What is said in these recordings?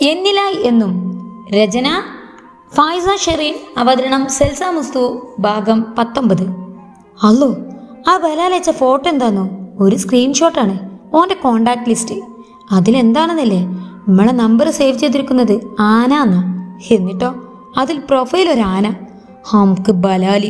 എന്നിലായി എന്നും രചന ഫായിസ ഷെറീൻ അവതരണം സെൽസ മുസ്തു ഭാഗം പത്തൊമ്പത് അല്ലോ ആ ബലാലയച്ച ഫോട്ടോ എന്താന്നോ ഒരു സ്ക്രീൻഷോട്ടാണ് ഓൻ്റെ കോണ്ടാക്ട് ലിസ്റ്റ് അതിലെന്താണെന്നല്ലേ നമ്മളെ നമ്പർ സേവ് ചെയ്തിരിക്കുന്നത് ആന എന്നാ എന്നിട്ടോ അതിൽ പ്രൊഫൈൽ ഒരു ആന ഹംക്ക് ബലാലി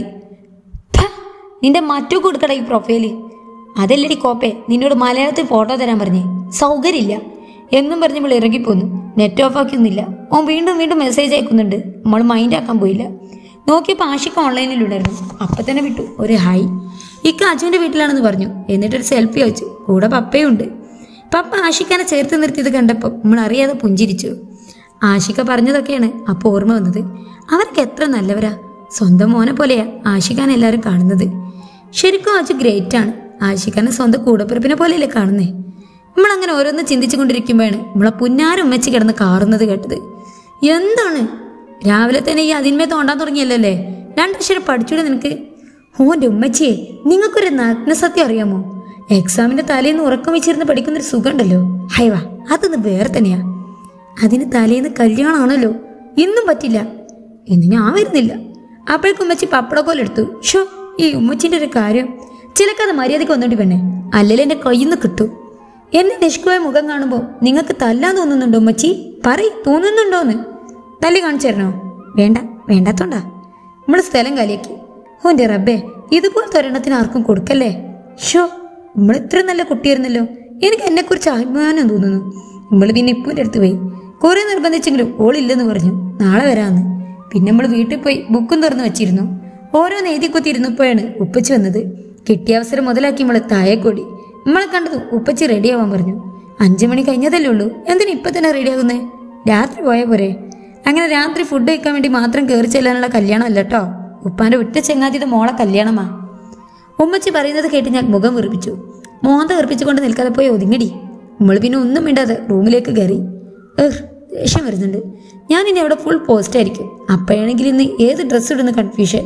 ഥ, നിന്റെ മറ്റു കൊടുക്കട ഈ പ്രൊഫൈല് അതല്ലടി കോപ്പെ നിന്നോട് മലയാളത്തിൽ ഫോട്ടോ തരാൻ പറഞ്ഞേ സൗകര്യമില്ല എന്നും പറഞ്ഞ് നമ്മൾ ഇറങ്ങിപ്പോന്നു നെറ്റ് ഓഫ് ആക്കിയൊന്നുമില്ല ഓൻ വീണ്ടും വീണ്ടും മെസ്സേജ് അയക്കുന്നുണ്ട് നമ്മൾ മൈൻഡ് ആക്കാൻ പോയില്ല നോക്കിയപ്പോൾ ആഷിക്ക് ഓൺലൈനിലുണ്ടായിരുന്നു അപ്പം തന്നെ വിട്ടു ഒരു ഹായ് ഇക്ക അജുവിൻ്റെ വീട്ടിലാണെന്ന് പറഞ്ഞു എന്നിട്ടൊരു സെൽഫി അയച്ചു കൂടെ പപ്പയും ഉണ്ട് പപ്പ ആഷിക്കാനെ ചേർത്ത് നിർത്തിയത് കണ്ടപ്പോൾ നമ്മൾ അറിയാതെ പുഞ്ചിരിച്ചു ആഷിക പറഞ്ഞതൊക്കെയാണ് അപ്പോൾ ഓർമ്മ വന്നത് അവർക്ക് എത്ര നല്ലവരാ സ്വന്തം മോനെ പോലെയാ ആഷിഖാൻ എല്ലാവരും കാണുന്നത് ശരിക്കും അജു ഗ്രേറ്റ് ആണ് ആഷിഖാനെ സ്വന്തം കൂടപ്പിറപ്പിനെ പോലെയല്ലേ കാണുന്നേ നമ്മളങ്ങനെ ഓരോന്ന് ചിന്തിച്ചു കൊണ്ടിരിക്കുമ്പോഴാണ് നമ്മളെ പുന്നാരം ഉമ്മച്ചി കിടന്ന് കാറുന്നത് കേട്ടത് എന്താണ് രാവിലെ തന്നെ ഈ അതിന്മേ തോണ്ടാൻ തുടങ്ങിയല്ലേ രണ്ടക്ഷരം പഠിച്ചൂടെ നിനക്ക് ഓൻ്റെ ഉമ്മച്ചിയെ നിങ്ങൾക്കൊരു നഗ്നസത്യം അറിയാമോ എക്സാമിന്റെ തലേന്ന് ഉറക്കം വെച്ചിരുന്ന് പഠിക്കുന്നൊരു സുഖമുണ്ടല്ലോ ഹൈവാ അതൊന്ന് വേറെ തന്നെയാ അതിന് തലേന്ന് കല്യാണമാണല്ലോ ഇന്നും പറ്റില്ല ഇന്ന് ഞാൻ വരുന്നില്ല അപ്പോഴേക്കും ഉമ്മച്ചി പപ്പടക്കോൽ എടുത്തു ഷോ ഈ ഉമ്മച്ചിന്റെ ഒരു കാര്യം ചിലക്കത് മര്യാദയ്ക്ക് വന്നോണ്ടി പെണ്ണെ അല്ലെങ്കിൽ എന്റെ കയ്യിൽ നിന്ന് കിട്ടും എന്നെ നിഷ്കുവായ മുഖം കാണുമ്പോൾ നിങ്ങൾക്ക് തല്ലാൻ തോന്നുന്നുണ്ടോ ഉമ്മച്ചി പറയ് തോന്നുന്നുണ്ടോന്ന് തല്ലി കാണിച്ചു തരണോ വേണ്ട വേണ്ടാത്തോണ്ടാ നമ്മൾ സ്ഥലം കാലിയാക്കി ഓന്റെ റബ്ബേ ഇതുപോലത്തെ ഒരെണ്ണത്തിന് ആർക്കും കൊടുക്കല്ലേ ഷോ നമ്മൾ ഇത്ര നല്ല കുട്ടിയായിരുന്നല്ലോ എനിക്ക് എന്നെക്കുറിച്ച് അഭിമാനം തോന്നുന്നു നമ്മൾ പിന്നെ ഇപ്പൂൻ്റെ അടുത്ത് പോയി കുറെ നിർബന്ധിച്ചെങ്കിലും ഓളില്ലെന്ന് പറഞ്ഞു നാളെ വരാമെന്ന് പിന്നെ നമ്മൾ വീട്ടിൽ പോയി ബുക്കും തുറന്ന് വെച്ചിരുന്നു ഓരോന്ന് എഴുതി കുത്തിയിരുന്നപ്പോഴാണ് ഉപ്പച്ചി വന്നത് കിട്ടിയ അവസരം മുതലാക്കി നമ്മൾ താഴെക്കൂടി നമ്മളെ കണ്ടത് ഉപ്പച്ചി റെഡിയാവാൻ പറഞ്ഞു അഞ്ചു മണി കഴിഞ്ഞതല്ലേ ഉള്ളൂ എന്തിനാ ഇപ്പൊ തന്നെ റെഡിയാകുന്നേ രാത്രി പോയാൽ പോരെ അങ്ങനെ രാത്രി ഫുഡ് കഴിക്കാൻ വേണ്ടി മാത്രം കയറി ചെല്ലാനുള്ള കല്യാണം അല്ല കേട്ടോ ഉപ്പാന്റെ വിട്ട ചെങ്ങാതിയുടെ മോളെ കല്യാണമാ ഉമ്മച്ചി പറയുന്നത് കേട്ട് ഞാൻ മുഖം വീർപ്പിച്ചു മോന്ത വീർപ്പിച്ചുകൊണ്ട് നിൽക്കാതെ പോയി ഒതുങ്ങിടി നമ്മൾ പിന്നെ ഒന്നും മിണ്ടാതെ റൂമിലേക്ക് കയറി ഏഹ് ദേഷ്യം വരുന്നുണ്ട് ഞാൻ ഇനി അവിടെ ഫുൾ പോസ്റ്റ് ആയിരിക്കും അപ്പോഴാണെങ്കിൽ ഇന്ന് ഏത് ഡ്രസ്സ് ഇടുന്ന കൺഫ്യൂഷൻ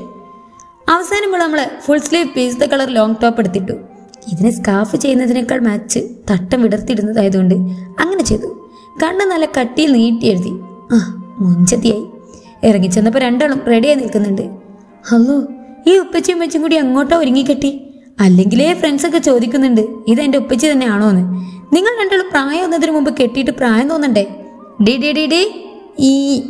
അവസാനം നമ്മൾ നമ്മളെ full sleeve piece the colour long top എടുത്തിട്ടു ഇതിനെ സ്കാഫ് ചെയ്യുന്നതിനേക്കാൾ മാച്ച് തട്ടം വിടർത്തിയിടുന്നതായതുകൊണ്ട് അങ്ങനെ ചെയ്തു കണ്ണ് നല്ല കട്ടിയിൽ നീട്ടി എഴുതി ആ മുഞ്ചത്തിയായി ഇറങ്ങിച്ചെന്നപ്പോൾ രണ്ടാളും റെഡിയായി നിൽക്കുന്നുണ്ട് ഹലോ ഈ ഉപ്പച്ചിയും ഉമ്മച്ചും കൂടി അങ്ങോട്ടോ ഒരുങ്ങിക്കെട്ടി അല്ലെങ്കിലേ ഫ്രണ്ട്സൊക്കെ ചോദിക്കുന്നുണ്ട് ഇത് എൻ്റെ ഉപ്പച്ചി തന്നെയാണോ എന്ന് നിങ്ങൾ രണ്ടാളും പ്രായം വന്നതിന് മുമ്പ് കെട്ടിയിട്ട് പ്രായം തോന്നണ്ടേ ഡി ഡി ഡി ഡി ഈ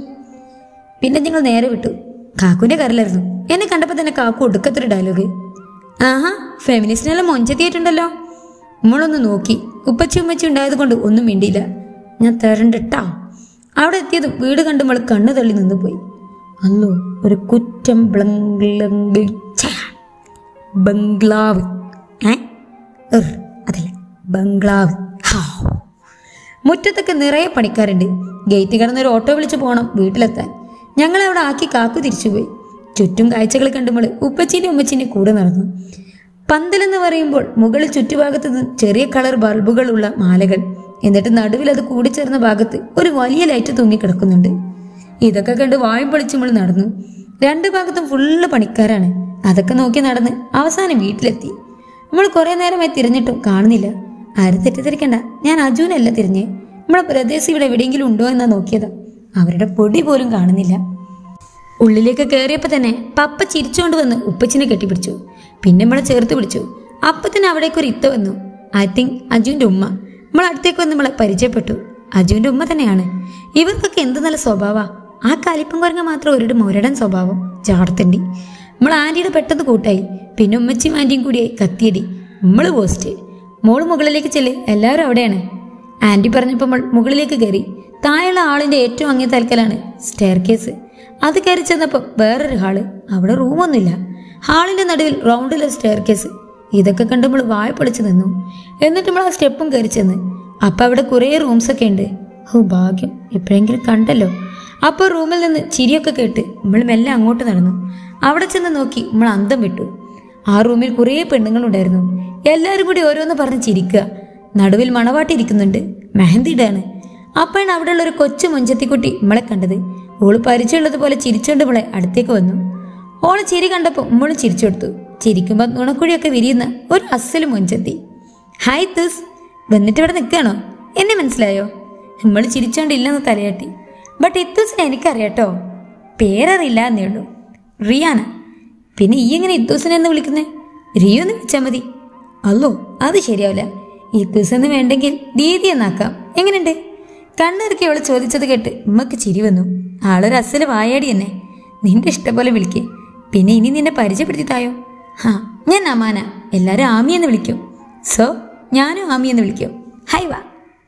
പിന്നെ നിങ്ങൾ നേരെ വിട്ടു കാക്കുവിന്റെ കരലായിരുന്നു എന്നെ കണ്ടപ്പോൾ തന്നെ കാക്കു ഒടുക്കത്തൊരു ഡയലോഗ് ആഹാ ഫെമിനിസ്റ്റിനെല്ലാം മൊഞ്ചെത്തിയിട്ടുണ്ടല്ലോ നമ്മളൊന്ന് നോക്കി ഉപ്പച്ചി ഉമ്മച്ചി ഉണ്ടായത് കൊണ്ട് ഒന്നും മിണ്ടിയില്ല ഞാൻ തരണ്ടിട്ടാ അവിടെ എത്തിയതും വീട് കണ്ട് നമ്മൾ കണ്ണു തള്ളി നിന്ന് പോയി അല്ലോ ഒരു കുറ്റം ബ്ലംഗ്ലംഗ്ലി ഛേ, ബംഗ്ലാവ് ഏ ഉർ, അതല്ല ബംഗ്ലാവ് ഹാവ് മുറ്റത്തൊക്കെ നിറയെ പണിക്കാരുണ്ട് ഗേറ്റ് കടന്ന് ഒരു ഓട്ടോ വിളിച്ച് പോകണം വീട്ടിലെത്താൻ ഞങ്ങളെ അവിടെ ആക്കി കാക്കു തിരിച്ചുപോയി ചുറ്റും കാഴ്ചകൾ കണ്ടുമ്പോൾ ഉപ്പച്ചീൻ്റെ ഉമ്മച്ചീൻ്റെ കൂടെ നടന്നു പന്തലെന്ന് പറയുമ്പോൾ മുകളിൽ ചുറ്റുഭാഗത്ത് നിന്ന് ചെറിയ കളർ ബൾബുകളുള്ള മാലകൾ എന്നിട്ട് നടുവിൽ അത് കൂടിച്ചേർന്ന ഭാഗത്ത് ഒരു വലിയ ലൈറ്റ് തൂങ്ങിക്കിടക്കുന്നുണ്ട് ഇതൊക്കെ കണ്ട് വായും പൊളിച്ച് നമ്മൾ നടന്നു രണ്ട് ഭാഗത്തും ഫുള്ള് പണിക്കാരാണ് അതൊക്കെ നോക്കി നടന്ന് അവസാനം വീട്ടിലെത്തി നമ്മൾ കുറെ നേരമായി തിരഞ്ഞിട്ടും കാണുന്നില്ല ആരും തെറ്റിദ്ധരിക്കണ്ട ഞാൻ അജുവിനല്ല തിരിഞ്ഞ് നമ്മളെ പ്രദേശം ഇവിടെ എവിടെയെങ്കിലും ഉണ്ടോ എന്നാ നോക്കിയതാ അവരുടെ പൊടി പോലും കാണുന്നില്ല ഉള്ളിലേക്ക് കയറിയപ്പോൾ തന്നെ പപ്പ ചിരിച്ചുകൊണ്ട് വന്ന് ഉപ്പച്ചിനെ കെട്ടിപ്പിടിച്ചു പിന്നെ നമ്മളെ ചേർത്ത് പിടിച്ചു അപ്പൊ തന്നെ അവിടേക്ക് ഒരു ഇത്ത വന്നു ഐ തിങ്ക് അജുവിന്റെ ഉമ്മ നമ്മൾ അടുത്തേക്ക് വന്ന് നമ്മളെ പരിചയപ്പെട്ടു അജുവിന്റെ ഉമ്മ തന്നെയാണ് ഇവർക്കൊക്കെ എന്ത് നല്ല സ്വഭാവാ ആ കലിപ്പം കുറഞ്ഞ മാത്രം ഒരിട മുരടൻ സ്വഭാവം ചാടത്തണ്ടി നമ്മൾ ആന്റിയുടെ പെട്ടെന്ന് കൂട്ടായി പിന്നെ ഉമ്മച്ചിയും ആന്റിയും കൂടിയായി കത്തിയടി നമ്മള് പോസ്റ്റ് മോള് മുകളിലേക്ക് ചെല്ല് എല്ലാവരും അവിടെയാണ് ആന്റി പറഞ്ഞപ്പോൾ നമ്മൾ മുകളിലേക്ക് കയറി താഴെയുള്ള ആളിന്റെ ഏറ്റവും അങ്ങേ തൽക്കലാണ് സ്റ്റെയർ കേസ് അത് കയറി ചെന്നപ്പോൾ വേറൊരു ഹാള് അവിടെ റൂമൊന്നുമില്ല ഹാളിന്റെ നടുവിൽ റൗണ്ടിലൊരു സ്റ്റെയർ കേസ് ഇതൊക്കെ കണ്ട് നമ്മൾ വായ പൊളിച്ച് നിന്നു എന്നിട്ട് നമ്മൾ ആ സ്റ്റെപ്പും കയറി ചെന്ന് അപ്പം അവിടെ കുറേ റൂംസ് ഒക്കെ ഉണ്ട് ഓ ഭാഗ്യം എപ്പോഴെങ്കിലും കണ്ടല്ലോ അപ്പോൾ റൂമിൽ നിന്ന് ചിരിയൊക്കെ കേട്ട് നമ്മൾ മെല്ലെ അങ്ങോട്ട് നടന്നു അവിടെ ചെന്ന് നോക്കി നമ്മൾ അന്തം വിട്ടു ആ റൂമിൽ കുറേ പെണ്ണുങ്ങളുണ്ടായിരുന്നു എല്ലാവരും കൂടി ഓരോന്ന് പറഞ്ഞ് ചിരിക്കുക നടുവിൽ മണവാട്ടി ഇരിക്കുന്നുണ്ട് മെഹന്തിയിടാണ് അപ്പോഴാണ് അവിടെയുള്ള ഒരു കൊച്ചു മൊഞ്ചത്തിക്കുട്ടി നമ്മളെ കണ്ടത് ഓള് പരിചയമുള്ളതുപോലെ ചിരിച്ചുകൊണ്ട് നമ്മളെ അടുത്തേക്ക് വന്നു ഓള് ചിരി കണ്ടപ്പോൾ നമ്മളും ചിരിച്ചു കൊടുത്തു ചിരിക്കുമ്പോൾ നുണക്കുഴിയൊക്കെ വിരിയുന്ന ഒരു അസല് മൊഞ്ചത്തി ഹായ് തുസ് വന്നിട്ട് ഇവിടെ നിൽക്കുകയാണോ എന്നെ മനസ്സിലായോ നമ്മൾ ചിരിച്ചോണ്ടില്ലെന്ന് തലയാട്ടി ബട്ട് ഇത്തൂസിനെ എനിക്കറിയാട്ടോ പേരറിയില്ല എന്നേ ഉള്ളൂ റിയാന പിന്നെ ഈ എങ്ങനെ ഇത്തൂസിനെ എന്ന് വിളിക്കുന്നേ റിയോ എന്ന് വിളിച്ചാൽ മതി അല്ലോ അത് ശരിയാവില്ല ഇത്തൂസ് എന്ന് വേണ്ടെങ്കിൽ ദീദി എന്നാക്കാം എങ്ങനെയുണ്ട് കണ്ണിറുക്കി അവൾ ചോദിച്ചത് കേട്ട് ഉമ്മക്ക് ചിരി വന്നു ആളൊരു അസല് വായാടി തന്നെ നിന്റെ ഇഷ്ടം പോലെ വിളിക്കേ പിന്നെ ഇനി നിന്നെ പരിചയപ്പെടുത്തി തായോ ഹാ ഞാൻ അമാന എല്ലാവരും ആമി എന്ന് വിളിക്കും സോ ഞാനും ആമി എന്ന് വിളിക്കും ഹൈ വാ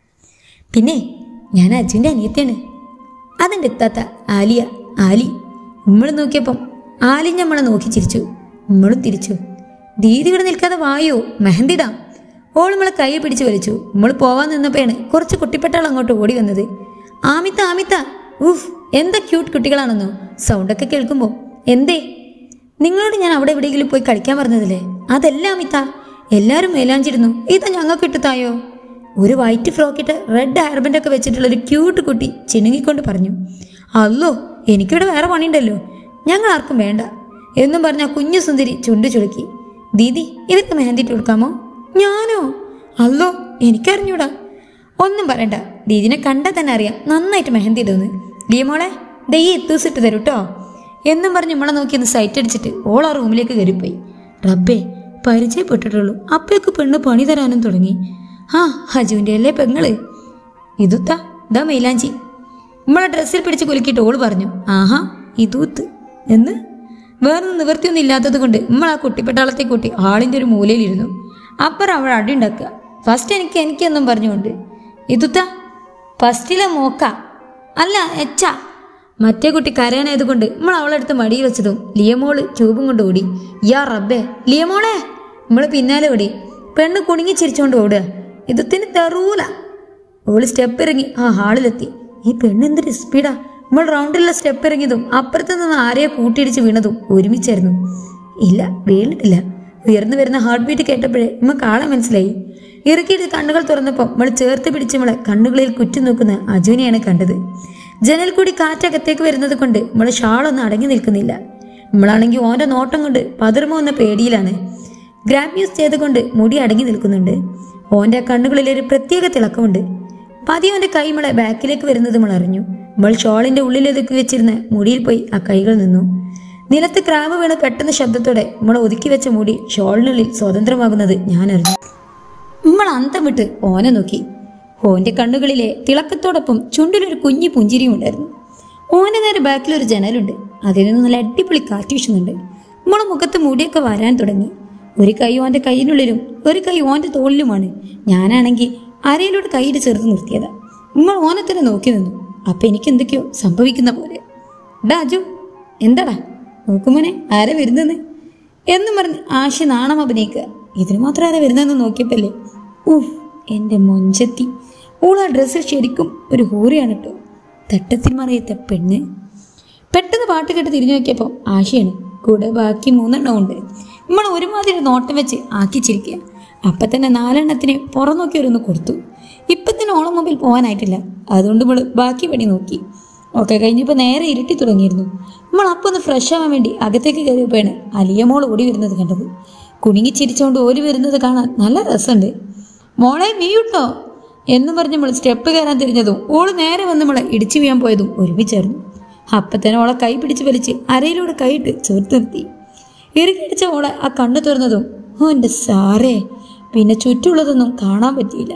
പിന്നെ ഞാൻ അജുവിൻ്റെ അനിയത്തിയാണ് അതെൻ്റെ എത്താത്ത ആലിയ ആലി നമ്മൾ നോക്കിയപ്പം ആലി നമ്മളെ നോക്കി ചിരിച്ചു നമ്മളും തിരിച്ചു ദീദി ഇവിടെ നിൽക്കാതെ വായോ മെഹന്തിടാം ഓൾ നമ്മളെ കൈ പിടിച്ച് വലിച്ചു നമ്മൾ പോവാൻ നിന്നപ്പോഴാണ് കുറച്ച് കുട്ടിപ്പെട്ടാൾ അങ്ങോട്ട് ഓടി വന്നത് ആമിത്ത ആമിത്ത ഉഫ് എന്താ ക്യൂട്ട് കുട്ടികളാണെന്നോ സൗണ്ടൊക്കെ കേൾക്കുമ്പോൾ എന്തേ നിങ്ങളോട് ഞാൻ അവിടെ എവിടെയെങ്കിലും പോയി കളിക്കാൻ പറഞ്ഞതില്ലേ അതല്ല അമിത എല്ലാവരും മേലാഞ്ചിരുന്നു ഇതാ ഞങ്ങൾക്ക് ഇട്ടുതായോ ഒരു വൈറ്റ് ഫ്രോക്കിട്ട് റെഡ് ഹെയർബൻഡ് ഒക്കെ വെച്ചിട്ടുള്ള ഒരു ക്യൂട്ട് കുട്ടി ചിണുങ്ങിക്കൊണ്ട് പറഞ്ഞു അല്ലോ എനിക്കിവിടെ വേറെ പണിയുണ്ടല്ലോ ഞങ്ങൾ ആർക്കും വേണ്ട എന്നും പറഞ്ഞ ആ കുഞ്ഞു സുന്ദരി ചുണ്ടു ചുളുക്കി ദീദി ഇവർക്ക് മെഹന്തിട്ട് കൊടുക്കാമോ ഞാനോ അല്ലോ എനിക്കറിഞ്ഞൂടാ ഒന്നും പറയണ്ട ദീദിനെ കണ്ടാൽ തന്നെ അറിയാം നന്നായിട്ട് മെഹന്തി ഇടുന്നു ലിയമോളെ ദേ ഈ എത്തൂസിട്ട് തരൂ കേട്ടോ എന്നും പറഞ്ഞ് നമ്മളെ നോക്കി ഒന്ന് സൈറ്റ് അടിച്ചിട്ട് ഓൾ ആ റൂമിലേക്ക് കയറിപ്പോയി റബ്ബേ പരിചയപ്പെട്ടിട്ടുള്ളൂ അപ്പയൊക്കെ പെണ്ണ് പണി തരാനും തുടങ്ങി ആ ഹജുവിൻ്റെ അല്ലേ പെങ്ങള് ഇതുത്താ ദാ മൈലാഞ്ചി നമ്മളെ ഡ്രസ്സിൽ പിടിച്ച് കുലുക്കിയിട്ട് ഓള് പറഞ്ഞു ആഹാ ഇതൂത്ത് എന്ന് വേറെ നിവൃത്തിയൊന്നും ഇല്ലാത്തത് കൊണ്ട് നമ്മൾ ആ കുട്ടിപ്പട്ടാളത്തെ കൂട്ടി ആളിൻ്റെ ഒരു മൂലയിലിരുന്നു അപ്പുറം അവൾ അടി ഉണ്ടാക്കുക ഫസ്റ്റ് എനിക്ക് എനിക്കെന്നും പറഞ്ഞുകൊണ്ട് ഇതുത്താ ഫസ്റ്റിലെ മോക്ക അല്ല എച്ച മറ്റേ കുട്ടി കരയാനായതുകൊണ്ട് നമ്മൾ അവളെടുത്ത് മടിയിൽ വെച്ചതും ലിയമോള് ട്യൂബും കൊണ്ട് ഓടി യാ റബ്ബേ ലിയമോളെ നമ്മൾ പിന്നാലെ ഓടി പെണ്ണ് കുണുങ്ങി ചിരിച്ചുകൊണ്ട് ഓടുക ഇതത്തിന് തെറൂല ഓള് സ്റ്റെപ്പ് ഇറങ്ങി ആ ഹാളിലെത്തി ഈ പെണ്ണ് എന്തൊരു സ്പീഡാ നമ്മൾ റൗണ്ടിലുള്ള സ്റ്റെപ്പ് ഇറങ്ങിയതും അപ്പുറത്ത് നിന്ന് ആരെയോ കൂട്ടിയിടിച്ച് വീണതും ഒരുമിച്ചായിരുന്നു ഇല്ല വീണിട്ടില്ല ഉയർന്നു വരുന്ന ഹാർട്ട് ബീറ്റ് കേട്ടപ്പോഴേ നമുക്ക് ആളെ മനസ്സിലായി ഇറുക്കിയിട്ട് കണ്ണുകൾ തുറന്നപ്പോൾ നമ്മൾ ചേർത്ത് പിടിച്ച് നമ്മളെ കണ്ണുകളിൽ കുറ്റി നോക്കുന്ന അജുവിനെയാണ് കണ്ടത് ജനൽ കൂടി കാറ്റകത്തേക്ക് വരുന്നത് കൊണ്ട് നമ്മളെ ഷാളൊന്നും അടങ്ങി നിൽക്കുന്നില്ല നമ്മളാണെങ്കിൽ ഓൻ്റെ നോട്ടം കൊണ്ട് പതറുമോ എന്ന പേടിയിലാണ് ഗ്രാബ് യൂസ് ചെയ്തുകൊണ്ട് മുടി അടങ്ങി നിൽക്കുന്നുണ്ട് ഓൻ്റെ കണ്ണുകളിൽ ഒരു പ്രത്യേക തിളക്കമുണ്ട് പതിയെ അവൻ്റെ കൈ നമ്മളെ ബാക്കിലേക്ക് വരുന്നത് നമ്മൾ അറിഞ്ഞു നമ്മൾ ഷോളിൻ്റെ ഉള്ളിലൊതുക്കി വെച്ചിരുന്ന മുടിയിൽ പോയി ആ കൈകൾ നിന്നു നിലത്ത് ക്രാബ് വീണ് പെട്ടെന്ന് ശബ്ദത്തോടെ നമ്മൾ ഒതുക്കി വെച്ച മുടി ഷോളിനുള്ളിൽ സ്വതന്ത്രമാകുന്നത് ഞാൻ അറിഞ്ഞു നമ്മൾ അന്തം വിട്ട് ഓനെ നോക്കി ഓന്റെ കണ്ണുകളിലെ തിളക്കത്തോടൊപ്പം ചുണ്ടിലൊരു കുഞ്ഞു പുഞ്ചിരിയും ഉണ്ടായിരുന്നു ഓന്റെ നേരെ ബാക്കിൽ ഒരു ജനലുണ്ട് അതിൽ നിന്ന് നല്ല അടിപൊളി കാറ്റ് വീശുന്നുണ്ട് നമ്മളെ മുഖത്ത് മുടിയൊക്കെ വരാൻ തുടങ്ങി ഒരു കൈ ഓന്റെ കൈയിനുള്ളിലും ഒരു കൈ ഓന്റെ തോളിലുമാണ് ഞാനാണെങ്കിൽ അരയിലൂടെ കൈയിട്ട് ചേർത്ത് നിർത്തിയതാ നമ്മൾ ഓനെ തന്നെ നോക്കി നിന്നു അപ്പൊ എനിക്ക് എന്തൊക്കെയോ സംഭവിക്കുന്ന പോലെ ഡാ അജു എന്താടാ നോക്കുമോനെ ആരാ വരുന്നെന്ന് എന്നും പറഞ്ഞ് ആശി നാണം അഭിനയിക്കുക ഇതിന് മാത്രം ആരാ വരുന്നതെന്ന് നോക്കിയപ്പല്ലേ ഊഹ് എൻ്റെ മൊഞ്ചത്തി ഓൾ ആ ഡ്രസ്സിൽ ശരിക്കും ഒരു ഹൂറിയാണ് കേട്ടോ തട്ടത്തിൽ മറിയത്തെ പെണ്ണ് പെട്ടെന്ന് പാട്ട് കേട്ട് തിരിഞ്ഞു നോക്കിയപ്പോൾ ആശയാണ് കൂടെ ബാക്കി മൂന്നെണ്ണം ഉണ്ട് നമ്മൾ ഒരുമാതിരി നോട്ടം വെച്ച് ആക്കി ചിരിക്കുക അപ്പം തന്നെ നാലെണ്ണത്തിന് പുറം നോക്കി ഓരോന്ന് കൊടുത്തു ഇപ്പം തന്നെ ഓളം മുമ്പിൽ പോകാനായിട്ടില്ല അതുകൊണ്ട് നമ്മൾ ബാക്കി പണി നോക്കി ഒക്കെ കഴിഞ്ഞപ്പോൾ നേരെ ഇരുട്ടി തുടങ്ങിയിരുന്നു നമ്മൾ അപ്പോൾ ഒന്ന് ഫ്രഷ് ആവാൻ വേണ്ടി അകത്തേക്ക് കയറിയപ്പോഴാണ് അലിയമോൾ ഓടി വരുന്നത് കണ്ടത് കുണുങ്ങി ചിരിച്ചുകൊണ്ട് ഓടി വരുന്നത് കാണാൻ നല്ല രസമുണ്ട് മോളെ നീയുട്ടോ എന്നും പറഞ്ഞ് നമ്മൾ സ്റ്റെപ്പ് കയറാൻ തിരിഞ്ഞതും ഓള് നേരെ വന്ന് നമ്മളെ ഇടിച്ചു വീഴാൻ പോയതും ഒരുമിച്ചായിരുന്നു അപ്പം തന്നെ ഓളെ കൈ പിടിച്ച് വലിച്ച് അരയിലൂടെ കൈയിട്ട് ചേർത്ത് നിർത്തി ഇറുകിടിച്ച ഓളെ ആ കണ്ണു തുറന്നതും ഓ എൻ്റെ സാറേ പിന്നെ ചുറ്റുമുള്ളതൊന്നും കാണാൻ പറ്റിയില്ല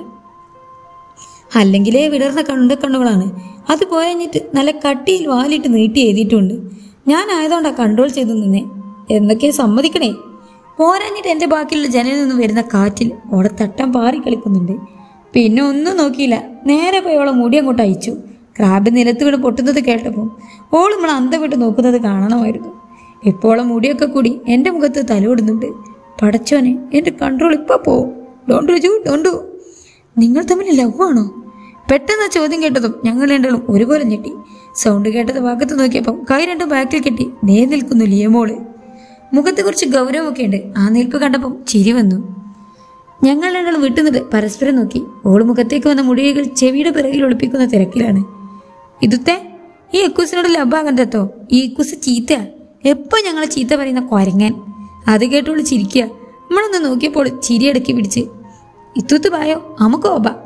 അല്ലെങ്കിലേ വിടർന്ന കണ്ട കണ്ണുകളാണ് അത് പോയഞ്ഞിട്ട് നല്ല കട്ടിയിൽ വാലിട്ട് നീട്ടി എഴുതിയിട്ടുണ്ട് ഞാൻ ആയതുകൊണ്ടാ കൺട്രോൾ ചെയ്തു നിന്നേ എന്നൊക്കെ സമ്മതിക്കണേ പോരാഞ്ഞിട്ട് എൻ്റെ ബാക്കിയുള്ള ജനലിൽ നിന്ന് വരുന്ന കാറ്റിൽ ഓടെ തട്ടം പാറി കളിക്കുന്നുണ്ട് പിന്നെ ഒന്നും നോക്കിയില്ല നേരെ പോയി ഓളെ മുടി അങ്ങോട്ട് അയച്ചു ക്രാബ് നിലത്ത് വീണ് പൊട്ടുന്നത് കേട്ടപ്പോൾ ഓൾ നമ്മൾ അന്തം വിട്ട് നോക്കുന്നത് കാണണമായിരുന്നു ഇപ്പോൾ ഓളെ മുടിയൊക്കെ കൂടി എൻ്റെ മുഖത്ത് തലോടുന്നുണ്ട് പടച്ചോനെ എൻ്റെ കൺട്രോൾ ഇപ്പോൾ പോവും ഡോണ്ട് ജു ഡോണ്ടു നിങ്ങൾ തമ്മിൽ ലവ് ആണോ പെട്ടെന്ന് ആ ചോദ്യം കേട്ടതും ഞങ്ങൾ രണ്ടും ഒരുപോലെ ഞെട്ടി സൗണ്ട് കേട്ടത് ഭാഗത്ത് നോക്കിയപ്പം കൈ രണ്ടും ബാക്കിൽ കെട്ടി നേ നിൽക്കുന്നു ലിയമോള് മുഖത്ത് കുറച്ച് ഗൗരവമൊക്കെ ഉണ്ട് ആ നിൽപ്പ് കണ്ടപ്പം ചിരി വന്നു ഞങ്ങൾ രണ്ടാൾ വിട്ടുനിന്നിട്ട് പരസ്പരം നോക്കി ഓള് മുഖത്തേക്ക് വന്ന മുടികൾ ചെവിയുടെ പിറകിൽ ഒളിപ്പിക്കുന്ന തിരക്കിലാണ് ഇതുത്തെ ഈ എക്കൂസിനോട് ലഭാകാൻ തത്തോ ഈ എക്കൂസ് ചീത്തയാ എപ്പോ ഞങ്ങളെ ചീത്ത പറയുന്ന കൊരങ്ങൻ അത് കേട്ടോള് ചിരിക്കുക നമ്മളൊന്ന് നോക്കിയപ്പോൾ ചിരി അടക്കി പിടിച്ച് ഇത്തൂത്ത് പായോ അമുക്ക് ഓബ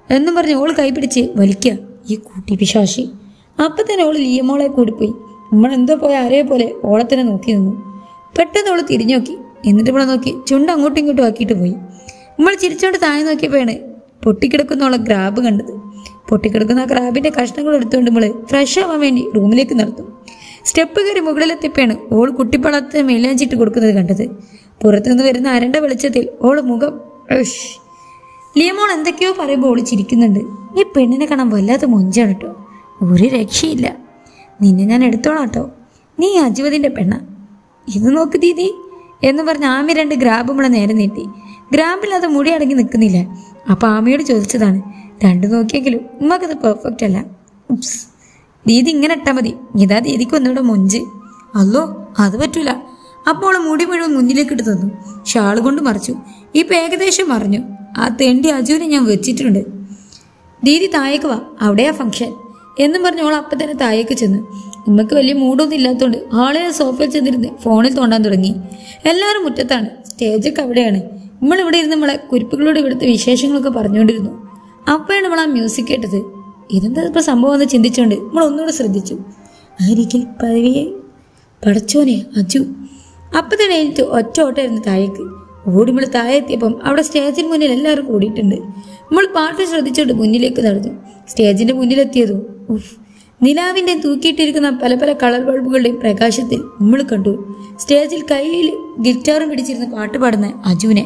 എന്നും പറഞ്ഞ് ഓൾ കൈ പിടിച്ച് വലിക്കുക ഈ കൂട്ടി പിശാശി അപ്പം തന്നെ ഓൾ ലീയമോളെ കൂടിപ്പോയി നമ്മൾ എന്തോ പോയ ആരേ പോലെ ഓളെ തന്നെ നോക്കി നിന്നു പെട്ടെന്ന് അവൾ തിരിഞ്ഞു നോക്കി എന്നിട്ട് ഇവിടെ നോക്കി ചുണ്ട് അങ്ങോട്ടും ഇങ്ങോട്ടും ആക്കിയിട്ട് പോയി നമ്മൾ ചിരിച്ചോണ്ട് താഴെ നോക്കിയപ്പോഴാണ് പൊട്ടിക്കിടക്കുന്ന ഗ്രാബ് കണ്ടത് പൊട്ടിക്കിടക്കുന്ന ആ ക്രാബിന്റെ കഷ്ണങ്ങൾ എടുത്തുകൊണ്ട് നമ്മൾ ഫ്രഷ് ആവാൻ വേണ്ടി റൂമിലേക്ക് നടത്തും സ്റ്റെപ്പ് കയറി മുകളിലെത്തിയപ്പോഴാണ് ഓൾ കുട്ടിപ്പളത്ത് മെയിലാഞ്ചിട്ട് കൊടുക്കുന്നത് കണ്ടത് പുറത്തുനിന്ന് വരുന്ന അരണ്ട വെളിച്ചത്തിൽ ഓള് മുഖം ഉഷ്. ലിയമോൾ എന്തൊക്കെയോ പറയുമ്പോൾ ഓള് ചിരിക്കുന്നുണ്ട് ഈ പെണ്ണിനെ കാണാൻ വല്ലാത്ത മൊഞ്ചാണ് കേട്ടോ ഒരു രക്ഷയില്ല നിന്നെ ഞാൻ എടുത്തോളാം കേട്ടോ നീ അജുവതിൻ്റെ പെണ്ണ ഇത് നോക്ക് ദീദി എന്ന് പറഞ്ഞ് ആമി രണ്ട് ഗ്രാബ് നമ്മളെ നേരെ നീട്ടി ഗ്രാമ്പില്ലാതെ മുടി അടങ്ങി നിൽക്കുന്നില്ല അപ്പൊ ആമിയോട് ചോദിച്ചതാണ് രണ്ടു നോക്കിയെങ്കിലും ഉമ്മക്കത് പെർഫെക്റ്റ് അല്ല ഉപ്സ് ദീദി ഇങ്ങനെ ഇട്ടാ മതി ഇതാ ദീദിക്ക് ഒന്നുകൂടെ മൊഞ്ച് അല്ലോ അത് പറ്റൂല അപ്പോൾ മുടി മുഴുവൻ മുന്നിലേക്ക് ഇട്ട് തന്നു ഷാള് കൊണ്ട് മറിച്ചു ഇപ്പൊ ഏകദേശം മറിഞ്ഞു ആ തെണ്ടി അജുവിനെ ഞാൻ വെച്ചിട്ടുണ്ട് ദീദി താഴേക്ക് വാ അവിടെയാ ഫംഗ്ഷൻ എന്നും പറഞ്ഞ് ഓൾ അപ്പം തന്നെ താഴേക്ക് ചെന്നു ഉമ്മക്ക് വലിയ മൂടൊന്നും ഇല്ലാത്തതുകൊണ്ട് ആളെ സോഫയിൽ ചെന്നിരുന്ന് ഫോണിൽ തോണ്ടാൻ തുടങ്ങി എല്ലാവരും മുറ്റത്താണ് സ്റ്റേജൊക്കെ അവിടെയാണ് നമ്മൾ ഇവിടെ ഇരുന്ന് നമ്മളെ കുരിപ്പുകളോട് ഇവിടുത്തെ വിശേഷങ്ങളൊക്കെ പറഞ്ഞുകൊണ്ടിരുന്നു അപ്പോഴാണ് നമ്മൾ ആ മ്യൂസിക് കേട്ടത് ഇതെന്താ ഇപ്പൊ സംഭവം എന്ന് ചിന്തിച്ചുകൊണ്ട് നമ്മൾ ഒന്നുകൂടെ ശ്രദ്ധിച്ചു അരികിൽ പഴവിയെ പടച്ചോനെ അജു അപ്പം തന്നെ എഴുത്ത് ഒറ്റ ഓട്ടായിരുന്നു താഴേക്ക് ഓടി നമ്മൾ താഴെ എത്തിയപ്പം അവിടെ സ്റ്റേജിന് മുന്നിൽ എല്ലാവരും കൂടിയിട്ടുണ്ട് നമ്മൾ പാട്ട് ശ്രദ്ധിച്ചുകൊണ്ട് മുന്നിലേക്ക് നടന്നു സ്റ്റേജിന്റെ മുന്നിലെത്തിയതും ഉഫ് നിലാവിന്റെ തൂക്കിയിട്ടിരിക്കുന്ന പല പല കളർ ബൾബുകളുടെയും പ്രകാശത്തിൽ നമ്മൾ കണ്ടു സ്റ്റേജിൽ കയ്യിൽ ഗിറ്റാറും പിടിച്ചിരുന്ന് പാട്ട് പാടുന്ന അജുവിനെ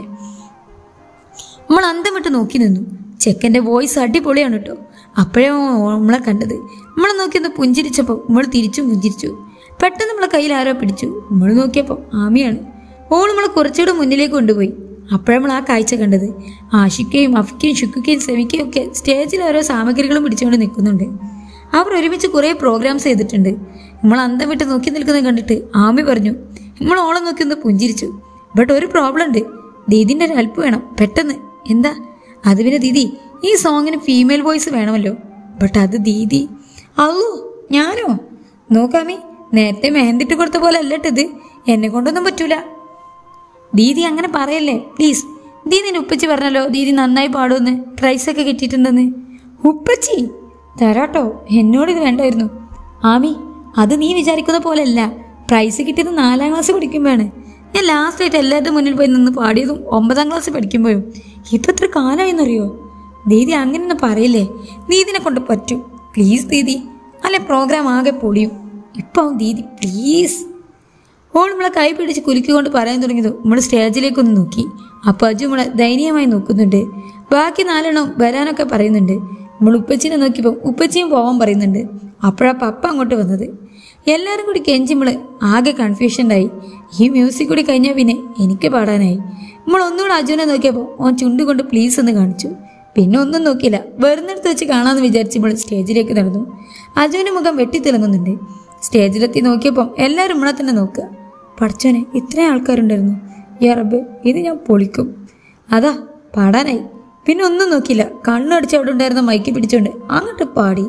നമ്മൾ അന്തം വിട്ട് നോക്കി നിന്നു ചെക്കൻ്റെ വോയിസ് അടിപൊളിയാണ് കേട്ടോ അപ്പോഴേ നമ്മളെ കണ്ടത് നമ്മളെ നോക്കിയൊന്ന് പുഞ്ചിരിച്ചപ്പോൾ നമ്മൾ തിരിച്ചും പുഞ്ചിരിച്ചു പെട്ടെന്ന് നമ്മളെ കയ്യിൽ ആരോ പിടിച്ചു നമ്മൾ നോക്കിയപ്പോൾ ആമിയാണ് ഓൾ നമ്മളെ കുറച്ചുകൂടെ മുന്നിലേക്ക് കൊണ്ടുപോയി അപ്പോഴേ നമ്മൾ ആ കാഴ്ച കണ്ടത് ആഷിക്കയും അഫിക്കയും ഷുക്കുകയും സെമിക്കയും ഒക്കെ സ്റ്റേജിൽ ഓരോ സാമഗ്രികളും പിടിച്ചുകൊണ്ട് നിൽക്കുന്നുണ്ട് അവർ ഒരുമിച്ച് കുറേ പ്രോഗ്രാംസ് ചെയ്തിട്ടുണ്ട് നമ്മൾ അന്തം വിട്ട് നോക്കി നിൽക്കുന്നത് കണ്ടിട്ട് ആമി പറഞ്ഞു നമ്മൾ ഓളെ നോക്കി ഒന്ന് പുഞ്ചിരിച്ചു ബട്ട് ഒരു പ്രോബ്ലം ഉണ്ട് ദീദിന്റെ ഒരു ഹെൽപ്പ് വേണം പെട്ടെന്ന് എന്താ അത് പിന്നെ ദീദി ഈ സോങ്ങിന് ഫീമെയിൽ വോയിസ് വേണമല്ലോ ബട്ട് അത് ദീദി അല്ലോ ഞാനോ നോക്കാമി നേരത്തെ മെഹന്തിട്ട് കൊടുത്ത പോലെ അല്ലട്ടത് എന്നെ കൊണ്ടൊന്നും പറ്റൂല ദീദി അങ്ങനെ പറയല്ലേ പ്ലീസ് ദീദിന്റെ ഉപ്പച്ചി പറഞ്ഞല്ലോ ദീദി നന്നായി പാടുമെന്ന് പ്രൈസൊക്കെ കിട്ടിയിട്ടുണ്ടെന്ന് ഉപ്പച്ചി തരാട്ടോ എന്നോട് ഇത് വേണ്ടായിരുന്നു ആമി അത് നീ വിചാരിക്കുന്ന പോലെയല്ല പ്രൈസ് കിട്ടിയത് നാലാം ക്ലാസ് പഠിക്കുമ്പോഴാണ് ഞാൻ ലാസ്റ്റ് ആയിട്ട് എല്ലാവരുടെ മുന്നിൽ പോയി നിന്ന് പാടിയതും ഒമ്പതാം ക്ലാസ് പഠിക്കുമ്പോഴും ഇപ്പം എത്ര കാലമായെന്നറിയോ ദീദി അങ്ങനെയൊന്നും പറയില്ലേ നീ ഇതിനെ കൊണ്ട് പറ്റും പ്ലീസ് ദീദി അല്ലെ പ്രോഗ്രാം ആകെ പൊളിയും ഇപ്പം ദീദി പ്ലീസ് ഓൾ നമ്മളെ കൈ പിടിച്ച് കുലുക്കിക്കൊണ്ട് പറയാൻ തുടങ്ങിയത് നമ്മൾ സ്റ്റേജിലേക്കൊന്ന് നോക്കി അപ്പോൾ അജു നമ്മളെ ദയനീയമായി നോക്കുന്നുണ്ട് ബാക്കി നാലെണ്ണം വരാനൊക്കെ പറയുന്നുണ്ട് നമ്മൾ ഉപ്പച്ചിനെ നോക്കിയപ്പോൾ ഉപ്പച്ചിയും പോവാൻ പറയുന്നുണ്ട് അപ്പോഴാ പപ്പ അങ്ങോട്ട് വന്നത് എല്ലാവരും കൂടി കെഞ്ചി നമ്മൾ ആകെ കൺഫ്യൂഷനായി ഈ മ്യൂസിക് കൂടി കഴിഞ്ഞാൽ പിന്നെ എനിക്ക് പാടാനായി നമ്മൾ ഒന്നുകൂടെ അജുവിനെ നോക്കിയപ്പോൾ ഓൻ ചുണ്ടുകൊണ്ട് പ്ലീസ് എന്ന് കാണിച്ചു പിന്നെ ഒന്നും നോക്കിയില്ല വെറുതെടുത്ത് വെച്ച് കാണാമെന്ന് വിചാരിച്ച് നമ്മൾ സ്റ്റേജിലേക്ക് നടന്നു അജുവിൻ്റെ മുഖം വെട്ടിത്തിളങ്ങുന്നുണ്ട് സ്റ്റേജിലെത്തി നോക്കിയപ്പം എല്ലാവരും നമ്മളെ തന്നെ നോക്കുക പഠിച്ചോനെ ഇത്രയും ആൾക്കാരുണ്ടായിരുന്നു യാ റബ്ബ് ഇത് ഞാൻ പൊളിക്കും അതാ പാടാനായി പിന്നെ ഒന്നും നോക്കിയില്ല കണ്ണടിച്ച് അവിടെ ഉണ്ടായിരുന്ന മൈക്ക് പിടിച്ചോണ്ട് അങ്ങോട്ട് പാടി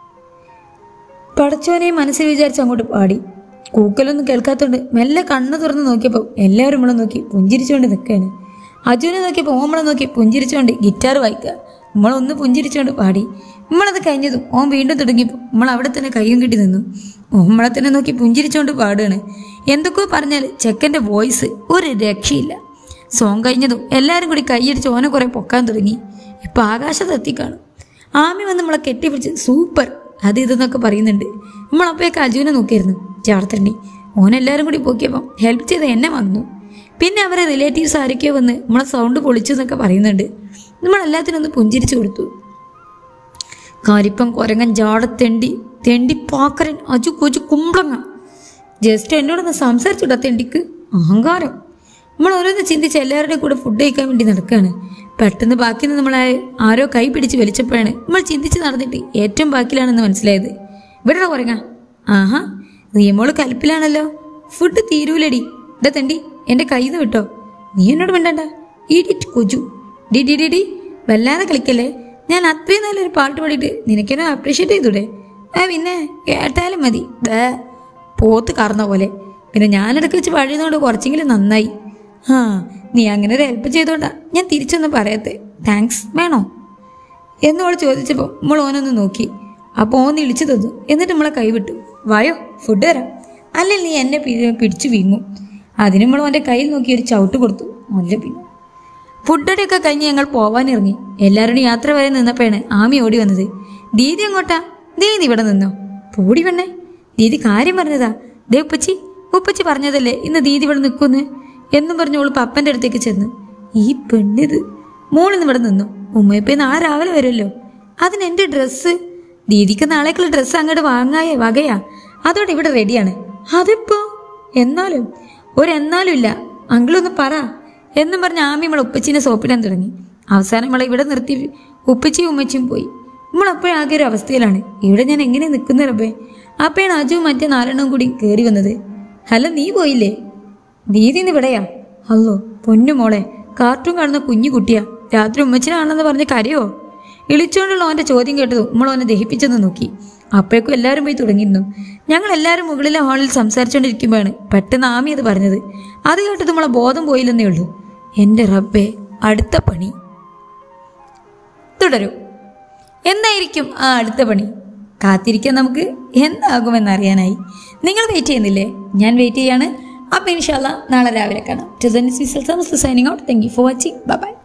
പടച്ചോനെ മനസ്സിൽ വിചാരിച്ച് അങ്ങോട്ട് പാടി കൂക്കലൊന്നും കേൾക്കാത്തോണ്ട് മെല്ലെ കണ്ണ് തുറന്ന് നോക്കിയപ്പോൾ എല്ലാവരും നമ്മളെ നോക്കി പുഞ്ചിരിച്ചുകൊണ്ട് നിൽക്കുകയാണ് അജുവിനെ നോക്കിയപ്പോൾ ഓൻ നമ്മളെ നോക്കി പുഞ്ചിരിച്ചുകൊണ്ട് ഗിറ്റാർ വായിക്കുക നമ്മളൊന്ന് പുഞ്ചിരിച്ചുകൊണ്ട് പാടി നമ്മളത് കഴിഞ്ഞതും ഓൻ വീണ്ടും തുടങ്ങിയപ്പോൾ നമ്മൾ അവിടെ തന്നെ കയ്യും കിട്ടി നിന്നു ഓൻ നമ്മളെ തന്നെ നോക്കി പുഞ്ചിരിച്ചുകൊണ്ട് പാടുകയാണ് എന്തൊക്കെയോ പറഞ്ഞാൽ ചെക്കൻ്റെ വോയിസ് ഒരു രക്ഷയില്ല സോങ് കഴിഞ്ഞതും എല്ലാവരും കൂടി കൈയടിച്ച് ഓനെ കുറെ പൊക്കാൻ തുടങ്ങി ഇപ്പൊ ആകാശത്ത് എത്തിക്കാണും ആമി വന്ന് നമ്മളെ കെട്ടിപ്പിടിച്ച് സൂപ്പർ അത് ഇതെന്നൊക്കെ പറയുന്നുണ്ട് നമ്മളപ്പോഴേക്ക് അജുവിനെ നോക്കിയായിരുന്നു ചാർത്തണ്ടി ഓനെല്ലാവരും കൂടി പോക്കിയപ്പം ഹെൽപ്പ് ചെയ്ത് എന്നെ വന്നു പിന്നെ അവരെ റിലേറ്റീവ്സ് ആരൊക്കെയോ വന്ന് നമ്മളെ സൗണ്ട് പൊളിച്ചു എന്നൊക്കെ പറയുന്നുണ്ട് നമ്മളെല്ലാത്തിനും ഒന്ന് പുഞ്ചിരിച്ചു കൊടുത്തു കാരിപ്പം കൊരങ്ങൻ ജാട തെണ്ടി തെണ്ടി പാക്കരൻ അജു കൊച്ചു കുമ്പളങ്ങ ജസ്റ്റ് എന്നോടൊന്ന് സംസാരിച്ചുടാ തെണ്ടിക്ക് അഹങ്കാരം നമ്മൾ ഓരോന്ന് ചിന്തിച്ച് എല്ലാവരുടെയും കൂടെ ഫുഡ് കഴിക്കാൻ വേണ്ടി നടക്കുകയാണ് പെട്ടെന്ന് ബാക്കി നിന്ന് നമ്മളെ ആരോ കൈ പിടിച്ച് വലിച്ചപ്പോഴാണ് നമ്മൾ ചിന്തിച്ച് നടന്നിട്ട് ഏറ്റവും ബാക്കിലാണെന്ന് മനസ്സിലായത് ഇവിടെ കുറങ്ങ ആഹാ നിയമോള് കൽപ്പിലാണല്ലോ ഫുഡ് തീരൂലടി ഇടാ തണ്ടി എന്റെ കയ്യിൽ നിന്ന് വിട്ടോ നീ എന്നോട് മിണ്ടണ്ട ഈഡിറ്റ് കൊജു ഡി ഡി ഡി ഡി വല്ലാതെ കളിക്കല്ലേ ഞാൻ അത്രയും നല്ലൊരു പാട്ട് പാടിയിട്ട് നിനക്കെന്നെ അപ്രീഷിയേറ്റ് ചെയ്തൂടെ ആ പിന്നെ കേട്ടാലും മതി ബേ പോത്ത് കറന്ന പോലെ പിന്നെ ഞാനിടയ്ക്ക് വെച്ച് പഴയതുകൊണ്ട് കുറച്ചെങ്കിലും നന്നായി ആ നീ അങ്ങനെ ഒരു ഹെൽപ്പ് ചെയ്തോണ്ടാ ഞാൻ തിരിച്ചൊന്നും പറയത്തെ താങ്ക്സ് വേണോ എന്നോട് ചോദിച്ചപ്പോൾ നമ്മൾ ഓനൊന്ന് നോക്കി അപ്പോൾ ഓൻ ഇളിച്ചു തന്നു എന്നിട്ട് നമ്മളെ കൈവിട്ടു വായോ ഫുഡ് തരാം അല്ലെങ്കിൽ നീ എന്നെ പി- പിടിച്ചു വീങ്ങും അതിന് നമ്മൾ ഓൻ്റെ കയ്യിൽ നോക്കി ഒരു ചവിട്ട് കൊടുത്തു നല്ല പിന്നെ ഫുഡടിയൊക്കെ കഴിഞ്ഞ് ഞങ്ങൾ പോവാനിറങ്ങി എല്ലാവരോടും യാത്ര വരെ നിന്നപ്പോഴാണ് ആമി ഓടി വന്നത് ദീദി എങ്ങോട്ടാ ദീദി ഇവിടെ നിന്നോ പൂടി പെണ്ണേ ദീദി കാര്യം പറഞ്ഞതാ ദേ ഉപ്പച്ചി ഉപ്പച്ചി പറഞ്ഞതല്ലേ ഇന്ന് ദീദി ഇവിടെ നിൽക്കുന്ന് എന്നും പറഞ്ഞ് ഓള് പപ്പൻ്റെ അടുത്തേക്ക് ചെന്നു ഈ പെണ്ണിത് മോളിന്ന് ഇവിടെ നിന്നു ഉമ്മയപ്പേ നാളെ രാവിലെ വരുമല്ലോ അതിന് എൻ്റെ ഡ്രസ്സ് ദീദിക്ക് നാളേക്കുള്ള ഡ്രസ്സ് അങ്ങോട്ട് വാങ്ങായ വകയാ അതോടെ ഇവിടെ റെഡിയാണ് അതിപ്പോ എന്നാലും ഒരെന്നാലും ഇല്ല അങ്കിളൊന്ന് പറ എന്നും പറഞ്ഞ് ആമി നമ്മളെ ഉപ്പച്ചിനെ സോപ്പിടാൻ തുടങ്ങി അവസാനം നമ്മളെ ഇവിടെ നിർത്തി ഉപ്പച്ചിയും ഉമ്മച്ചിയും പോയി നമ്മളപ്പോഴാകെ ഒരു അവസ്ഥയിലാണ് ഇവിടെ ഞാൻ എങ്ങനെ നിൽക്കുന്ന റബ്ബേ അപ്പോഴാണ് അജുവും മറ്റേ നാലെണ്ണവും കൂടി കയറി വന്നത് ഹലോ നീ പോയില്ലേ ദീദി ഇന്ന് ഇവിടെയാ അല്ലോ പൊന്നു മോളെ കാർട്ടൂൺ കാണുന്ന കുഞ്ഞു കുട്ടിയാ രാത്രി ഉമ്മച്ചിനാണെന്ന് പറഞ്ഞ് കരയോ ഇളിച്ചുകൊണ്ടുള്ള അവൻ്റെ ചോദ്യം കേട്ടതും നമ്മൾ അവനെ ദഹിപ്പിച്ചെന്ന് നോക്കി അപ്പോഴേക്കും എല്ലാവരും പോയി തുടങ്ങിയിരുന്നു ഞങ്ങൾ എല്ലാവരും മുകളിലെ ഹാളിൽ സംസാരിച്ചുകൊണ്ടിരിക്കുമ്പോഴാണ് പെട്ടെന്ന് ആമി അത് പറഞ്ഞത് അത് കേട്ടത് നമ്മളെ ബോധം പോയില്ലെന്നേ ഉള്ളൂ എൻ്റെ റബ്ബേ അടുത്ത പണി തുടരും എന്തായിരിക്കും ആ അടുത്ത പണി കാത്തിരിക്കാൻ നമുക്ക് എന്താകുമെന്നറിയാനായി നിങ്ങൾ വെയിറ്റ് ചെയ്യുന്നില്ലേ ഞാൻ വെയിറ്റ് ചെയ്യാണ് അപ്പം ഇൻഷാല്ല നാളെ രാവിലെ കാണാം ടു signing out thank you for watching by